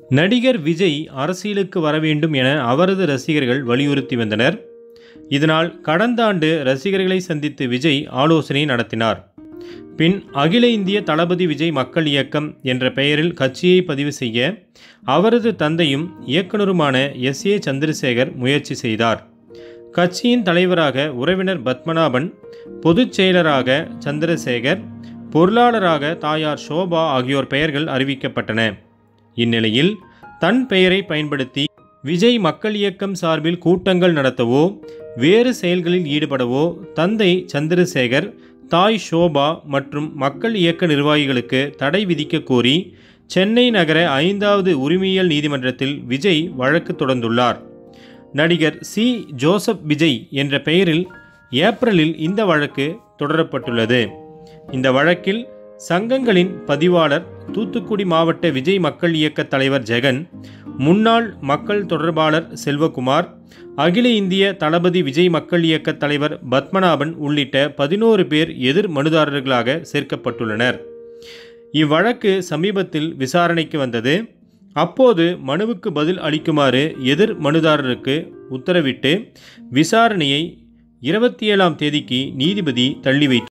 நடிகர் விஜய் அரசியலுக்கு வர வேண்டும் என அவரது ரசிகர்கள் வலியுறுத்தி வந்தனர் இதனால் கடந்த ஆண்டு ரசிகர்களை சந்தித்து விஜய் ஆலோசனை நடத்தினார் பின் அகில இந்திய தளபதி விஜய் மக்கள் இயக்கம் என்ற பெயரில் கட்சியை பதிவு செய்ய அவரது தந்தையும் இயக்குனருமான எஸ் ஏ சந்திரசேகர் முயற்சி செய்தார் கட்சியின் தலைவராக உறவினர் பத்மநாபன் பொதுச் செயலராக சந்திரசேகர் பொருளாளராக தாயார் ஷோபா ஆகியோர் பெயர்கள் அறிவிக்கப்பட்டன இந்நிலையில் தன் பெயரை பயன்படுத்தி விஜய் மக்கள் இயக்கம் சார்பில் கூட்டங்கள் நடத்தவோ வேறு செயல்களில் ஈடுபடவோ தந்தை சந்திரசேகர் தாய் ஷோபா மற்றும் மக்கள் இயக்க நிர்வாகிகளுக்கு தடை விதிக்க கோரி சென்னை நகர ஐந்தாவது உரிமையியல் நீதிமன்றத்தில் விஜய் வழக்கு தொடர்ந்துள்ளார் நடிகர் சி ஜோசப் விஜய் என்ற பெயரில் ஏப்ரலில் இந்த வழக்கு தொடரப்பட்டுள்ளது இந்த வழக்கில் சங்கங்களின் பதிவாளர் தூத்துக்குடி மாவட்ட விஜய் மக்கள் இயக்க தலைவர் ஜெகன் முன்னாள் மக்கள் தொடர்பாளர் செல்வகுமார் அகில இந்திய தளபதி விஜய் மக்கள் இயக்க தலைவர் பத்மநாபன் உள்ளிட்ட பதினோரு பேர் எதிர் மனுதாரர்களாக சேர்க்கப்பட்டுள்ளனர் இவ்வழக்கு சமீபத்தில் விசாரணைக்கு வந்தது அப்போது மனுவுக்கு பதில் அளிக்குமாறு எதிர் மனுதாரருக்கு உத்தரவிட்டு விசாரணையை இருபத்தி ஏழாம் தேதிக்கு நீதிபதி தள்ளி வைத்தார்